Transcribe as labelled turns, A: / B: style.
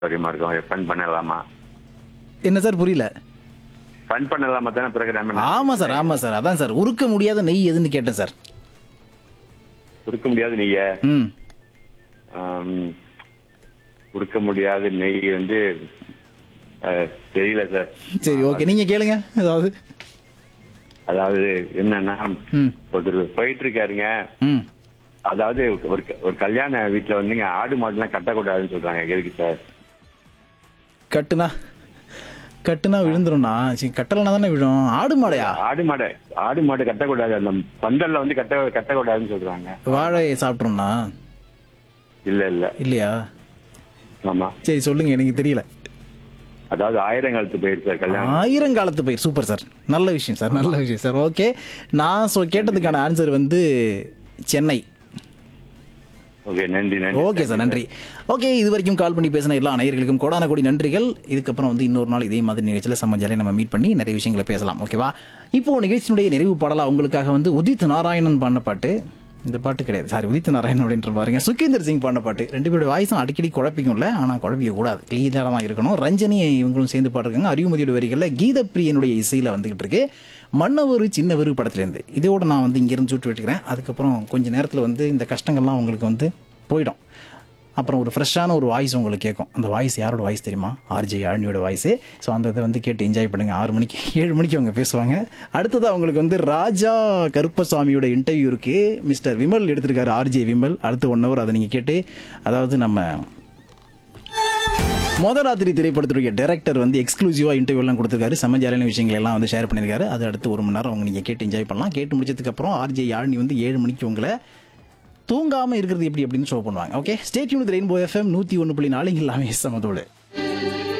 A: சௌரியமா இருக்கும் ஃபன் பண்ணலாமா
B: என்ன சார் புரியல
A: ஃபன் பண்ணலாமா தானே பிறகு நம்ம
B: ஆமா சார் ஆமா சார் அதான் சார் உருக்க முடியாத நெய் எதுன்னு கேட்டேன் சார்
A: கொடுக்க முடியாது நீங்க
B: ம்
A: ஆம், கொடுக்க முடியாத நெய் வந்து அஹ், தெரியல சார்
B: சரி ஓகே நீங்க கேளுங்க ஏதாவது
A: அதாவது என்னன்னா
B: ம்
A: ஒருத்தர் போயிட்டு இருக்காருங்க
B: ம்
A: அதாவது ஒரு ஒரு கல்யாண வீட்டுல வந்துங்க ஆடு மாடுலாம் கட்டக்கூடாதுன்னு சொல்றாங்க எதுக்கு சார்
B: கட்டுனா கட்டுனா விழுந்துரும்ண்ணா சரி கட்டலைனா தானே விழும் ஆடு மாடையா
A: ஆடு மாடு ஆடு மாடு கட்டக்கூடாது அந்த பந்தல்ல வந்து கட்ட கட்டக்கூடாதுன்னு சொல்றாங்க
B: வாழையை சாப்பிட்றோம்ண்ணா
A: இல்ல இல்ல
B: இல்லையா
A: ஆமா
B: சரி சொல்லுங்க எனக்கு தெரியல
A: அதாவது ஆயிரங்காலத்து போயிருக்கு சார் கல்யாணம்
B: ஆயிரம் காலத்து பயிர் சூப்பர் சார் நல்ல விஷயம் சார் நல்ல விஷயம் சார் ஓகே நான் சொ கேட்டதுக்கான ஆன்சர் வந்து சென்னை
A: ஓகே நன்றி நன்றி
B: ஓகே சார் நன்றி ஓகே இது வரைக்கும் கால் பண்ணி பேசின எல்லா நேயர்களுக்கும் கோடான கோடி நன்றிகள் இதுக்கப்புறம் வந்து இன்னொரு நாள் இதே மாதிரி நிகழ்ச்சியில் நம்ம ஜாலியாக நம்ம மீட் பண்ணி நிறைய விஷயங்களை பேசலாம் ஓகேவா இப்போ நிகழ்ச்சியினுடைய நிறைவு பாடலா உங்களுக்காக வந்து உதித் நாராயணன் பாடின பாட்டு இந்த பாட்டு கிடையாது சாரி உதித் நாராயணன் அப்படின்ற பாருங்க சுகேந்தர் சிங் பாடின பாட்டு ரெண்டு பேருடைய வாய்ஸும் அடிக்கடி குழப்பிக்கும்ல ஆனால் குழப்பிக்க கூடாது கிளியராக தான் இருக்கணும் ரஞ்சனி இவங்களும் சேர்ந்து பாடுறாங்க அறிவுமதியோட வரிகளில் கீதப்பிரியனுடைய இசையில் வந்துகிட்டு இருக்கு மன்னவர் சின்னவர் படத்துலேருந்து இதோட நான் வந்து இங்கேருந்து சுட்டு விட்டுக்கிறேன் அதுக்கப்புறம் கொஞ்ச நேரத்தில் வந்து இந்த கஷ்டங்கள்லாம் உங்களுக்கு வந்து போயிடும் அப்புறம் ஒரு ஃப்ரெஷ்ஷான ஒரு வாய்ஸ் உங்களுக்கு கேட்கும் அந்த வாய்ஸ் யாரோட வாய்ஸ் தெரியுமா ஆர்ஜே ஆழ்னியோட வாய்ஸு ஸோ அந்த இதை வந்து கேட்டு என்ஜாய் பண்ணுங்கள் ஆறு மணிக்கு ஏழு மணிக்கு அவங்க பேசுவாங்க அடுத்தது அவங்களுக்கு வந்து ராஜா கருப்பசாமியோட இன்டர்வியூ இருக்கு மிஸ்டர் விமல் எடுத்திருக்காரு ஆர்ஜே விமல் அடுத்து ஒன் ஹவர் அதை நீங்கள் கேட்டு அதாவது நம்ம மோதராத்திரி திரைப்படத்துடைய டைரக்டர் வந்து எக்ஸ்க்ளூசிவாக இன்டர்வியூலாம் கொடுத்துருக்காரு சமஜாலியான விஷயங்கள் எல்லாம் வந்து ஷேர் பண்ணியிருக்காரு அது அடுத்து ஒரு மணி நேரம் அவங்க நீங்கள் கேட்டு என்ஜாய் பண்ணலாம் கேட்டு முடிச்சதுக்கப்புறம் ஆர்ஜே யாழ்னி வந்து ஏழு மணிக்கு உங்களை தூங்காமல் இருக்கிறது எப்படி அப்படின்னு ஷோ பண்ணுவாங்க ஓகே ஸ்டேட்யூன் ரெயின்போ எஃப்எம் நூற்றி ஒன்று புள்ளி நாலு எல்லாமே சமத்தோடு